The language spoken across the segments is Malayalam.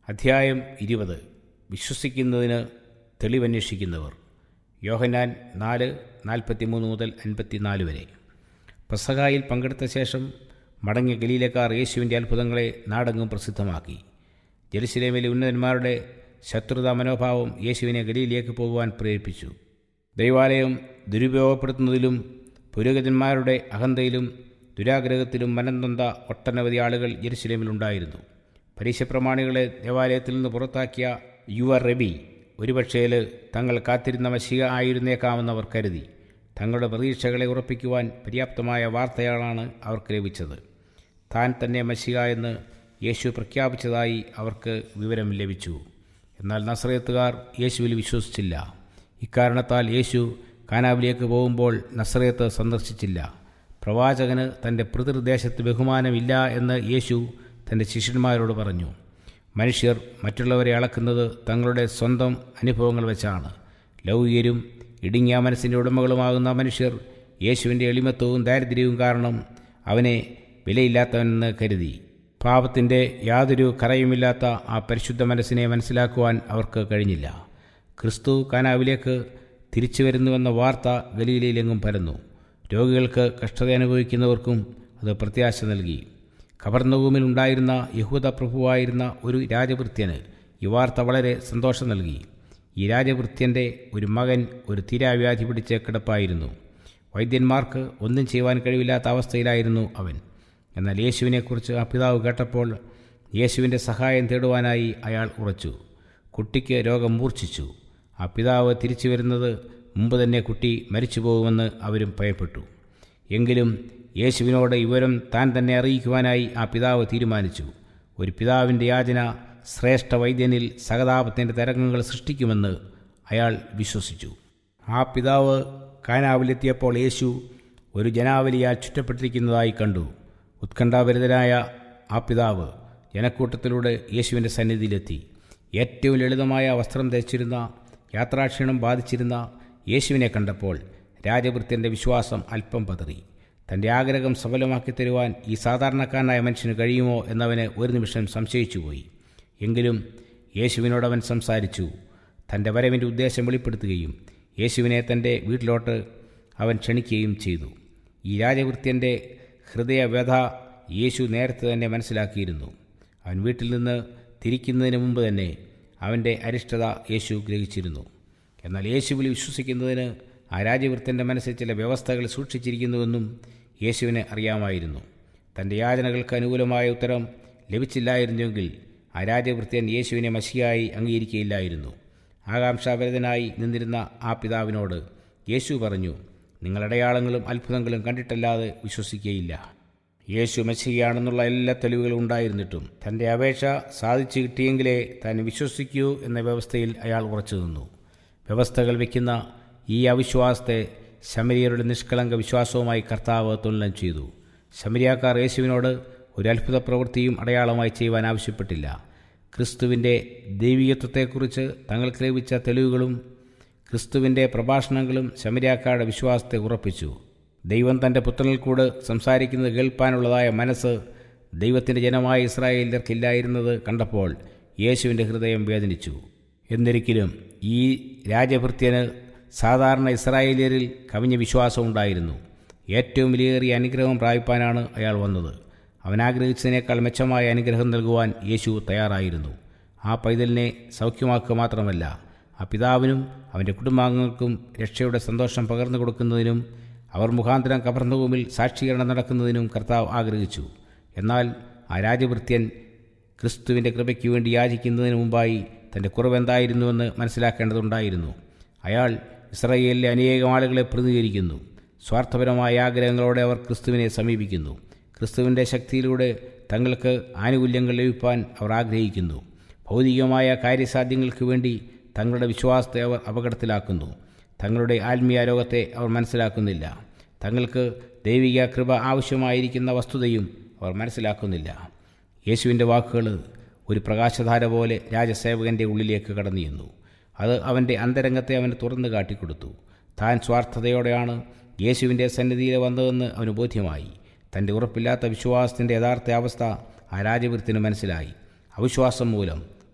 അധ്യായം ഇരുപത് വിശ്വസിക്കുന്നതിന് തെളിവന്വേഷിക്കുന്നവർ യോഹന്നാൻ നാല് നാൽപ്പത്തിമൂന്ന് മുതൽ അൻപത്തിനാല് വരെ പെസഹായിൽ പങ്കെടുത്ത ശേഷം മടങ്ങിയ ഗലീലക്കാർ യേശുവിൻ്റെ അത്ഭുതങ്ങളെ നാടെങ്ങും പ്രസിദ്ധമാക്കി ജെറുസലേമിലെ ഉന്നതന്മാരുടെ ശത്രുതാ മനോഭാവം യേശുവിനെ ഗലീലിലേക്ക് പോകുവാൻ പ്രേരിപ്പിച്ചു ദൈവാലയം ദുരുപയോഗപ്പെടുത്തുന്നതിലും പുരോഹിതന്മാരുടെ അഹന്തയിലും ദുരാഗ്രഹത്തിലും മനംനൊന്ത ഒട്ടനവധി ആളുകൾ ജെറുസലേമിലുണ്ടായിരുന്നു പരീശപ്രമാണികളെ ദേവാലയത്തിൽ നിന്ന് പുറത്താക്കിയ യുവ റബി ഒരുപക്ഷേൽ തങ്ങൾ കാത്തിരുന്ന മഷിക ആയിരുന്നേക്കാമെന്നവർ കരുതി തങ്ങളുടെ പ്രതീക്ഷകളെ ഉറപ്പിക്കുവാൻ പര്യാപ്തമായ വാർത്തകളാണ് അവർക്ക് ലഭിച്ചത് താൻ തന്നെ മഷിക എന്ന് യേശു പ്രഖ്യാപിച്ചതായി അവർക്ക് വിവരം ലഭിച്ചു എന്നാൽ നസ്രയത്തുകാർ യേശുവിൽ വിശ്വസിച്ചില്ല ഇക്കാരണത്താൽ യേശു കാനാവിലേക്ക് പോകുമ്പോൾ നസ്രയത്ത് സന്ദർശിച്ചില്ല പ്രവാചകന് തൻ്റെ പിതൃദേശത്ത് ബഹുമാനമില്ല എന്ന് യേശു തൻ്റെ ശിഷ്യന്മാരോട് പറഞ്ഞു മനുഷ്യർ മറ്റുള്ളവരെ അളക്കുന്നത് തങ്ങളുടെ സ്വന്തം അനുഭവങ്ങൾ വെച്ചാണ് ലൗകികരും ഇടുങ്ങിയ മനസ്സിൻ്റെ ഉടമകളുമാകുന്ന മനുഷ്യർ യേശുവിൻ്റെ എളിമത്വവും ദാരിദ്ര്യവും കാരണം അവനെ വിലയില്ലാത്തവനെന്ന് കരുതി പാപത്തിൻ്റെ യാതൊരു കറയുമില്ലാത്ത ആ പരിശുദ്ധ മനസ്സിനെ മനസ്സിലാക്കുവാൻ അവർക്ക് കഴിഞ്ഞില്ല ക്രിസ്തു കാനാവിലേക്ക് തിരിച്ചു വരുന്നുവെന്ന വാർത്ത ഗലീലയിലെങ്ങും പരന്നു രോഗികൾക്ക് കഷ്ടത അനുഭവിക്കുന്നവർക്കും അത് പ്രത്യാശ നൽകി ഖബർനഗൂമിൽ ഉണ്ടായിരുന്ന യഹൂദ പ്രഭുവായിരുന്ന ഒരു രാജഭൃത്യന് ഈ വാർത്ത വളരെ സന്തോഷം നൽകി ഈ രാജഭൃത്യൻ്റെ ഒരു മകൻ ഒരു തീരാവ്യാധി പിടിച്ച് കിടപ്പായിരുന്നു വൈദ്യന്മാർക്ക് ഒന്നും ചെയ്യുവാൻ കഴിവില്ലാത്ത അവസ്ഥയിലായിരുന്നു അവൻ എന്നാൽ യേശുവിനെക്കുറിച്ച് ആ പിതാവ് കേട്ടപ്പോൾ യേശുവിൻ്റെ സഹായം തേടുവാനായി അയാൾ ഉറച്ചു കുട്ടിക്ക് രോഗം മൂർച്ഛിച്ചു ആ പിതാവ് തിരിച്ചു വരുന്നത് മുമ്പ് തന്നെ കുട്ടി മരിച്ചു പോകുമെന്ന് അവരും ഭയപ്പെട്ടു എങ്കിലും യേശുവിനോട് വിവരം താൻ തന്നെ അറിയിക്കുവാനായി ആ പിതാവ് തീരുമാനിച്ചു ഒരു പിതാവിൻ്റെ യാചന ശ്രേഷ്ഠ വൈദ്യനിൽ സഹതാപത്തിൻ്റെ തരംഗങ്ങൾ സൃഷ്ടിക്കുമെന്ന് അയാൾ വിശ്വസിച്ചു ആ പിതാവ് കാനാവിലെത്തിയപ്പോൾ യേശു ഒരു ജനാവലിയാൽ ചുറ്റപ്പെട്ടിരിക്കുന്നതായി കണ്ടു ഉത്കണ്ഠാഭരിതനായ ആ പിതാവ് ജനക്കൂട്ടത്തിലൂടെ യേശുവിൻ്റെ സന്നിധിയിലെത്തി ഏറ്റവും ലളിതമായ വസ്ത്രം ധരിച്ചിരുന്ന യാത്രാക്ഷീണം ബാധിച്ചിരുന്ന യേശുവിനെ കണ്ടപ്പോൾ രാജഭൃത്യൻ്റെ വിശ്വാസം അല്പം പതറി തൻ്റെ ആഗ്രഹം സഫലമാക്കി തരുവാൻ ഈ സാധാരണക്കാരനായ മനുഷ്യന് കഴിയുമോ എന്നവന് ഒരു നിമിഷം സംശയിച്ചുപോയി എങ്കിലും യേശുവിനോടവൻ സംസാരിച്ചു തൻ്റെ വരവിൻ്റെ ഉദ്ദേശം വെളിപ്പെടുത്തുകയും യേശുവിനെ തൻ്റെ വീട്ടിലോട്ട് അവൻ ക്ഷണിക്കുകയും ചെയ്തു ഈ രാജവൃത്യൻ്റെ ഹൃദയവ്യഥ യേശു നേരത്തെ തന്നെ മനസ്സിലാക്കിയിരുന്നു അവൻ വീട്ടിൽ നിന്ന് തിരിക്കുന്നതിന് മുമ്പ് തന്നെ അവൻ്റെ അരിഷ്ടത യേശു ഗ്രഹിച്ചിരുന്നു എന്നാൽ യേശുവിൽ വിശ്വസിക്കുന്നതിന് ആ രാജവൃത്യൻ്റെ മനസ്സിൽ ചില വ്യവസ്ഥകൾ സൂക്ഷിച്ചിരിക്കുന്നുവെന്നും യേശുവിന് അറിയാമായിരുന്നു തൻ്റെ യാചനകൾക്ക് അനുകൂലമായ ഉത്തരം ലഭിച്ചില്ലായിരുന്നുവെങ്കിൽ ആ രാജവൃത്യൻ യേശുവിനെ മഷിയായി അംഗീകരിക്കുകയില്ലായിരുന്നു ആകാംക്ഷാഭരിതനായി നിന്നിരുന്ന ആ പിതാവിനോട് യേശു പറഞ്ഞു നിങ്ങളടയാളങ്ങളും അത്ഭുതങ്ങളും കണ്ടിട്ടല്ലാതെ വിശ്വസിക്കുകയില്ല യേശു മഷിയാണെന്നുള്ള എല്ലാ തെളിവുകളും ഉണ്ടായിരുന്നിട്ടും തൻ്റെ അപേക്ഷ സാധിച്ചു കിട്ടിയെങ്കിലേ താൻ വിശ്വസിക്കൂ എന്ന വ്യവസ്ഥയിൽ അയാൾ ഉറച്ചു നിന്നു വ്യവസ്ഥകൾ വയ്ക്കുന്ന ഈ അവിശ്വാസത്തെ ശമരിയരുടെ നിഷ്കളങ്ക വിശ്വാസവുമായി കർത്താവ് തുലനം ചെയ്തു ശമരിയാക്കാർ യേശുവിനോട് ഒരു അത്ഭുത പ്രവൃത്തിയും അടയാളമായി ചെയ്യുവാൻ ആവശ്യപ്പെട്ടില്ല ക്രിസ്തുവിൻ്റെ ദൈവികത്വത്തെക്കുറിച്ച് തങ്ങൾക്ക് ലഭിച്ച തെളിവുകളും ക്രിസ്തുവിൻ്റെ പ്രഭാഷണങ്ങളും ശമരിയാക്കാരുടെ വിശ്വാസത്തെ ഉറപ്പിച്ചു ദൈവം തൻ്റെ പുത്രനിൽ കൂടെ സംസാരിക്കുന്നത് കേൾപ്പാനുള്ളതായ മനസ്സ് ദൈവത്തിൻ്റെ ജനമായ ഇസ്രായേലിയർക്കില്ലായിരുന്നത് കണ്ടപ്പോൾ യേശുവിൻ്റെ ഹൃദയം വേദനിച്ചു എന്നിരിക്കലും ഈ രാജഭൃത്യന് സാധാരണ ഇസ്രായേലിയരിൽ കവിഞ്ഞ വിശ്വാസമുണ്ടായിരുന്നു ഏറ്റവും വിലയേറിയ അനുഗ്രഹം പ്രാപിപ്പാനാണ് അയാൾ വന്നത് അവൻ ആഗ്രഹിച്ചതിനേക്കാൾ മെച്ചമായ അനുഗ്രഹം നൽകുവാൻ യേശു തയ്യാറായിരുന്നു ആ പൈതലിനെ സൗഖ്യമാക്കുക മാത്രമല്ല ആ പിതാവിനും അവൻ്റെ കുടുംബാംഗങ്ങൾക്കും രക്ഷയുടെ സന്തോഷം പകർന്നു കൊടുക്കുന്നതിനും അവർ മുഖാന്തരം കബർന്നഭൂമിൽ സാക്ഷീകരണം നടക്കുന്നതിനും കർത്താവ് ആഗ്രഹിച്ചു എന്നാൽ ആ രാജഭൃത്യൻ ക്രിസ്തുവിൻ്റെ കൃപയ്ക്ക് വേണ്ടി യാചിക്കുന്നതിന് മുമ്പായി തൻ്റെ കുറവെന്തായിരുന്നുവെന്ന് മനസ്സിലാക്കേണ്ടതുണ്ടായിരുന്നു അയാൾ ഇസ്രയേലിലെ അനേകം ആളുകളെ പ്രതിനിധീകരിക്കുന്നു സ്വാർത്ഥപരമായ ആഗ്രഹങ്ങളോടെ അവർ ക്രിസ്തുവിനെ സമീപിക്കുന്നു ക്രിസ്തുവിൻ്റെ ശക്തിയിലൂടെ തങ്ങൾക്ക് ആനുകൂല്യങ്ങൾ ലഭിപ്പാൻ അവർ ആഗ്രഹിക്കുന്നു ഭൗതികമായ കാര്യസാധ്യങ്ങൾക്ക് വേണ്ടി തങ്ങളുടെ വിശ്വാസത്തെ അവർ അപകടത്തിലാക്കുന്നു തങ്ങളുടെ ആത്മീയ രോഗത്തെ അവർ മനസ്സിലാക്കുന്നില്ല തങ്ങൾക്ക് ദൈവിക കൃപ ആവശ്യമായിരിക്കുന്ന വസ്തുതയും അവർ മനസ്സിലാക്കുന്നില്ല യേശുവിൻ്റെ വാക്കുകൾ ഒരു പ്രകാശധാര പോലെ രാജസേവകൻ്റെ ഉള്ളിലേക്ക് കടന്നു ചെന്നു അത് അവൻ്റെ അന്തരംഗത്തെ അവന് തുറന്നു കാട്ടിക്കൊടുത്തു താൻ സ്വാർത്ഥതയോടെയാണ് യേശുവിൻ്റെ സന്നിധിയിൽ വന്നതെന്ന് അവന് ബോധ്യമായി തൻ്റെ ഉറപ്പില്ലാത്ത വിശ്വാസത്തിൻ്റെ യഥാർത്ഥ അവസ്ഥ ആ രാജവൃത്തിന് മനസ്സിലായി അവിശ്വാസം മൂലം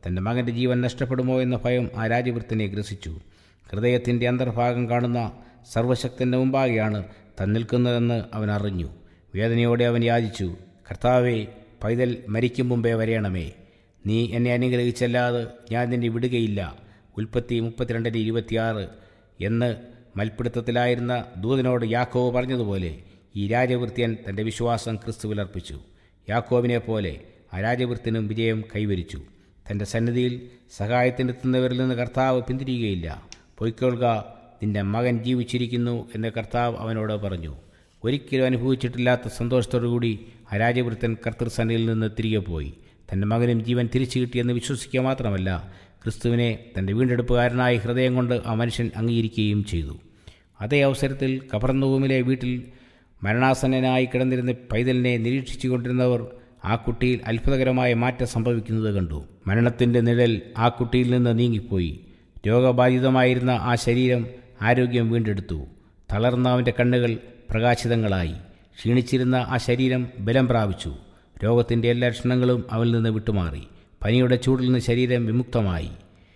തൻ്റെ മകൻ്റെ ജീവൻ നഷ്ടപ്പെടുമോ എന്ന ഭയം ആ രാജവൃത്തിനെ ഗ്രസിച്ചു ഹൃദയത്തിൻ്റെ അന്തർഭാഗം കാണുന്ന സർവശക്തൻ്റെ മുമ്പാകെയാണ് താൻ നിൽക്കുന്നതെന്ന് അവൻ അറിഞ്ഞു വേദനയോടെ അവൻ യാചിച്ചു കർത്താവെ പൈതൽ മരിക്കും മുമ്പേ വരയണമേ നീ എന്നെ അനുഗ്രഹിച്ചല്ലാതെ ഞാൻ നിന്നെ വിടുകയില്ല ഉൽപ്പത്തി മുപ്പത്തിരണ്ടിന് ഇരുപത്തിയാറ് എന്ന് മൽപ്പിടുത്തത്തിലായിരുന്ന ദൂതനോട് യാക്കോവ് പറഞ്ഞതുപോലെ ഈ രാജവൃത്യൻ തൻ്റെ വിശ്വാസം ക്രിസ്തുവിൽ അർപ്പിച്ചു യാക്കോവിനെ പോലെ ആ രാജവൃത്തിനും വിജയം കൈവരിച്ചു തൻ്റെ സന്നിധിയിൽ സഹായത്തിനെത്തുന്നവരിൽ നിന്ന് കർത്താവ് പിന്തിരിയുകയില്ല പൊയ്ക്കൊള്ളുക നിന്റെ മകൻ ജീവിച്ചിരിക്കുന്നു എന്ന് കർത്താവ് അവനോട് പറഞ്ഞു ഒരിക്കലും അനുഭവിച്ചിട്ടില്ലാത്ത സന്തോഷത്തോടുകൂടി ആ രാജവൃത്തൻ കർത്തൃസന്നിധിയിൽ നിന്ന് തിരികെ പോയി തൻ്റെ മകനും ജീവൻ തിരിച്ചു കിട്ടിയെന്ന് വിശ്വസിക്കുക മാത്രമല്ല ക്രിസ്തുവിനെ തൻ്റെ വീണ്ടെടുപ്പുകാരനായി ഹൃദയം കൊണ്ട് ആ മനുഷ്യൻ അംഗീകരിക്കുകയും ചെയ്തു അതേ അവസരത്തിൽ കബർന്നൂമിലെ വീട്ടിൽ മരണാസന്നനായി കിടന്നിരുന്ന പൈതലിനെ നിരീക്ഷിച്ചു കൊണ്ടിരുന്നവർ ആ കുട്ടിയിൽ അത്ഭുതകരമായ മാറ്റം സംഭവിക്കുന്നത് കണ്ടു മരണത്തിൻ്റെ നിഴൽ ആ കുട്ടിയിൽ നിന്ന് നീങ്ങിപ്പോയി രോഗബാധിതമായിരുന്ന ആ ശരീരം ആരോഗ്യം വീണ്ടെടുത്തു തളർന്ന അവൻ്റെ കണ്ണുകൾ പ്രകാശിതങ്ങളായി ക്ഷീണിച്ചിരുന്ന ആ ശരീരം ബലം പ്രാപിച്ചു രോഗത്തിൻ്റെ എല്ലാ ലക്ഷണങ്ങളും അവനിൽ നിന്ന് വിട്ടുമാറി പനിയുടെ ചൂടിൽ നിന്ന് ശരീരം വിമുക്തമായി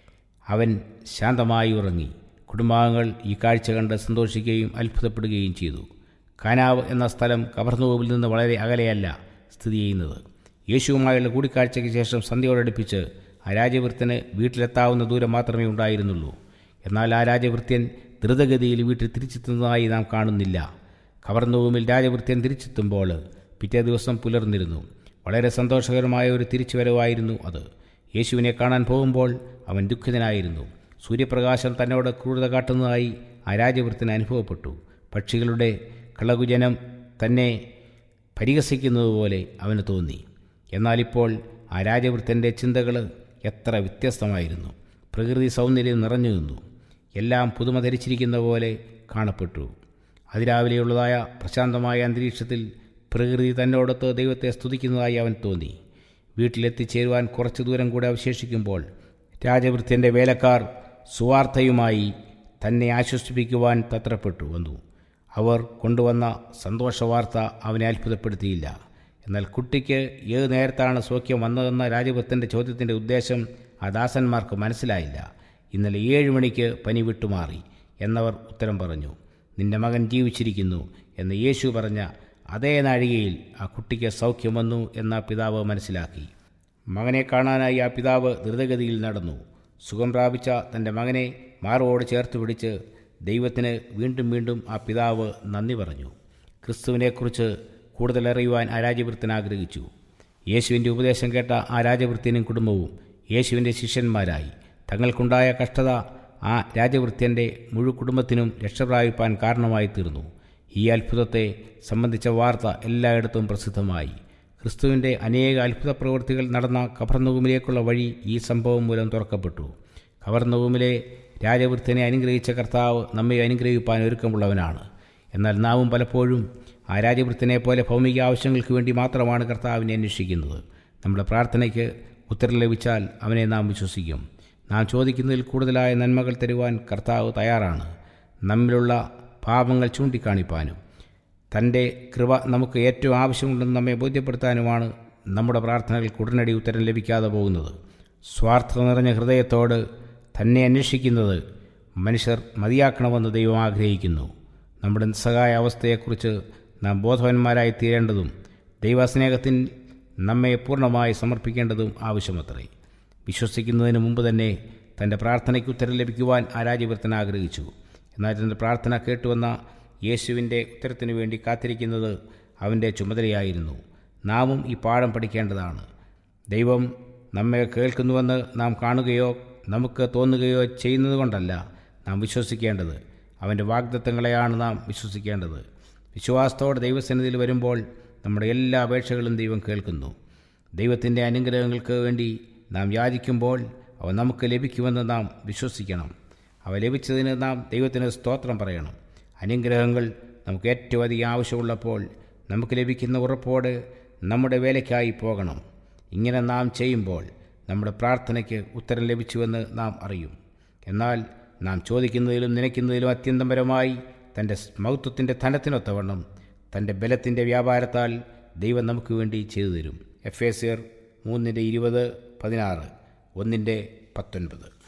അവൻ ശാന്തമായി ഉറങ്ങി കുടുംബാംഗങ്ങൾ ഈ കാഴ്ച കണ്ട് സന്തോഷിക്കുകയും അത്ഭുതപ്പെടുകയും ചെയ്തു കാനാവ് എന്ന സ്ഥലം കവർന്നൂവിൽ നിന്ന് വളരെ അകലെയല്ല സ്ഥിതി ചെയ്യുന്നത് യേശുവുമായുള്ള കൂടിക്കാഴ്ചയ്ക്ക് ശേഷം സന്ധ്യയോടടുപ്പിച്ച് ആ രാജവൃത്യന് വീട്ടിലെത്താവുന്ന ദൂരം മാത്രമേ ഉണ്ടായിരുന്നുള്ളൂ എന്നാൽ ആ രാജവൃത്യൻ ദ്രുതഗതിയിൽ വീട്ടിൽ തിരിച്ചെത്തുന്നതായി നാം കാണുന്നില്ല കവർന്നൂമിൽ രാജവൃത്യൻ തിരിച്ചെത്തുമ്പോൾ പിറ്റേ ദിവസം പുലർന്നിരുന്നു വളരെ സന്തോഷകരമായ ഒരു തിരിച്ചുവരവായിരുന്നു അത് യേശുവിനെ കാണാൻ പോകുമ്പോൾ അവൻ ദുഃഖിതനായിരുന്നു സൂര്യപ്രകാശം തന്നോട് ക്രൂരത കാട്ടുന്നതായി ആ രാജവൃത്തിന് അനുഭവപ്പെട്ടു പക്ഷികളുടെ കളകുജനം തന്നെ പരിഹസിക്കുന്നതുപോലെ അവന് തോന്നി എന്നാലിപ്പോൾ ആ രാജവൃത്തൻ്റെ ചിന്തകൾ എത്ര വ്യത്യസ്തമായിരുന്നു പ്രകൃതി സൗന്ദര്യം നിറഞ്ഞു നിന്നു എല്ലാം പുതുമ ധരിച്ചിരിക്കുന്ന പോലെ കാണപ്പെട്ടു അതിരാവിലെയുള്ളതായ പ്രശാന്തമായ അന്തരീക്ഷത്തിൽ പ്രകൃതി തന്നോടൊത്ത് ദൈവത്തെ സ്തുതിക്കുന്നതായി അവൻ തോന്നി വീട്ടിലെത്തിച്ചേരുവാൻ കുറച്ചു ദൂരം കൂടെ അവശേഷിക്കുമ്പോൾ രാജവൃത്യൻ്റെ വേലക്കാർ സുവാർത്തയുമായി തന്നെ ആശ്വസിപ്പിക്കുവാൻ തത്രപ്പെട്ടു വന്നു അവർ കൊണ്ടുവന്ന സന്തോഷവാർത്ത അവനെ അത്ഭുതപ്പെടുത്തിയില്ല എന്നാൽ കുട്ടിക്ക് ഏത് നേരത്താണ് സൗഖ്യം വന്നതെന്ന രാജവൃത്തൻ്റെ ചോദ്യത്തിൻ്റെ ഉദ്ദേശം ആ ദാസന്മാർക്ക് മനസ്സിലായില്ല ഇന്നലെ ഏഴ് മണിക്ക് പനി വിട്ടുമാറി എന്നവർ ഉത്തരം പറഞ്ഞു നിന്റെ മകൻ ജീവിച്ചിരിക്കുന്നു എന്ന് യേശു പറഞ്ഞ അതേ നാഴികയിൽ ആ കുട്ടിക്ക് സൗഖ്യം വന്നു എന്ന പിതാവ് മനസ്സിലാക്കി മകനെ കാണാനായി ആ പിതാവ് ദ്രുതഗതിയിൽ നടന്നു സുഖം പ്രാപിച്ച തൻ്റെ മകനെ മാറോട് ചേർത്ത് പിടിച്ച് ദൈവത്തിന് വീണ്ടും വീണ്ടും ആ പിതാവ് നന്ദി പറഞ്ഞു ക്രിസ്തുവിനെക്കുറിച്ച് കൂടുതൽ അറിയുവാൻ ആ രാജവൃത്തൻ ആഗ്രഹിച്ചു യേശുവിൻ്റെ ഉപദേശം കേട്ട ആ രാജവൃത്യനും കുടുംബവും യേശുവിൻ്റെ ശിഷ്യന്മാരായി തങ്ങൾക്കുണ്ടായ കഷ്ടത ആ രാജവൃത്യൻ്റെ മുഴു കുടുംബത്തിനും രക്ഷപ്രാപിപ്പാൻ കാരണമായി തീർന്നു ഈ അത്ഭുതത്തെ സംബന്ധിച്ച വാർത്ത എല്ലായിടത്തും പ്രസിദ്ധമായി ക്രിസ്തുവിൻ്റെ അനേക അത്ഭുത പ്രവൃത്തികൾ നടന്ന കവർന്നവുമിലേക്കുള്ള വഴി ഈ സംഭവം മൂലം തുറക്കപ്പെട്ടു കവർന്നവുമിലെ രാജവൃത്തിനെ അനുഗ്രഹിച്ച കർത്താവ് നമ്മെ അനുഗ്രഹിപ്പാൻ ഒരുക്കമുള്ളവനാണ് എന്നാൽ നാവും പലപ്പോഴും ആ രാജവൃത്തിനെ പോലെ ഭൗമിക ആവശ്യങ്ങൾക്ക് വേണ്ടി മാത്രമാണ് കർത്താവിനെ അന്വേഷിക്കുന്നത് നമ്മുടെ പ്രാർത്ഥനയ്ക്ക് ഉത്തരം ലഭിച്ചാൽ അവനെ നാം വിശ്വസിക്കും നാം ചോദിക്കുന്നതിൽ കൂടുതലായ നന്മകൾ തരുവാൻ കർത്താവ് തയ്യാറാണ് നമ്മിലുള്ള പാപങ്ങൾ ചൂണ്ടിക്കാണിപ്പാനും തൻ്റെ കൃപ നമുക്ക് ഏറ്റവും ആവശ്യമുണ്ടെന്ന് നമ്മെ ബോധ്യപ്പെടുത്താനുമാണ് നമ്മുടെ പ്രാർത്ഥനകൾക്ക് ഉടനടി ഉത്തരം ലഭിക്കാതെ പോകുന്നത് സ്വാർത്ഥ നിറഞ്ഞ ഹൃദയത്തോട് തന്നെ അന്വേഷിക്കുന്നത് മനുഷ്യർ മതിയാക്കണമെന്ന് ദൈവം ആഗ്രഹിക്കുന്നു നമ്മുടെ നിസ്സഹായ അവസ്ഥയെക്കുറിച്ച് നാം ബോധവാന്മാരായി തീരേണ്ടതും ദൈവസ്നേഹത്തിൽ നമ്മെ പൂർണ്ണമായി സമർപ്പിക്കേണ്ടതും ആവശ്യമത്രേ വിശ്വസിക്കുന്നതിന് മുമ്പ് തന്നെ തൻ്റെ പ്രാർത്ഥനയ്ക്ക് ഉത്തരം ലഭിക്കുവാൻ ആ രാജവൃത്തൻ ആഗ്രഹിച്ചു എന്നാൽ തൻ്റെ പ്രാർത്ഥന കേട്ടുവന്ന യേശുവിൻ്റെ ഉത്തരത്തിനു വേണ്ടി കാത്തിരിക്കുന്നത് അവൻ്റെ ചുമതലയായിരുന്നു നാമും ഈ പാഠം പഠിക്കേണ്ടതാണ് ദൈവം നമ്മെ കേൾക്കുന്നുവെന്ന് നാം കാണുകയോ നമുക്ക് തോന്നുകയോ ചെയ്യുന്നത് കൊണ്ടല്ല നാം വിശ്വസിക്കേണ്ടത് അവൻ്റെ വാഗ്ദത്തങ്ങളെയാണ് നാം വിശ്വസിക്കേണ്ടത് വിശ്വാസത്തോടെ ദൈവസന്നിധിയിൽ വരുമ്പോൾ നമ്മുടെ എല്ലാ അപേക്ഷകളും ദൈവം കേൾക്കുന്നു ദൈവത്തിൻ്റെ അനുഗ്രഹങ്ങൾക്ക് വേണ്ടി നാം യാചിക്കുമ്പോൾ അവ നമുക്ക് ലഭിക്കുമെന്ന് നാം വിശ്വസിക്കണം അവ ലഭിച്ചതിന് നാം ദൈവത്തിന് സ്തോത്രം പറയണം അനുഗ്രഹങ്ങൾ നമുക്ക് ഏറ്റവും അധികം ആവശ്യമുള്ളപ്പോൾ നമുക്ക് ലഭിക്കുന്ന ഉറപ്പോട് നമ്മുടെ വേലയ്ക്കായി പോകണം ഇങ്ങനെ നാം ചെയ്യുമ്പോൾ നമ്മുടെ പ്രാർത്ഥനയ്ക്ക് ഉത്തരം ലഭിച്ചുവെന്ന് നാം അറിയും എന്നാൽ നാം ചോദിക്കുന്നതിലും നനയ്ക്കുന്നതിലും അത്യന്തപരമായി തൻ്റെ മഹത്വത്തിൻ്റെ ധനത്തിനൊത്തവണ്ണം തൻ്റെ ബലത്തിൻ്റെ വ്യാപാരത്താൽ ദൈവം നമുക്ക് വേണ്ടി ചെയ്തു തരും എഫ് എ സിയർ മൂന്നിൻ്റെ ഇരുപത് പതിനാറ് ഒന്നിൻ്റെ പത്തൊൻപത്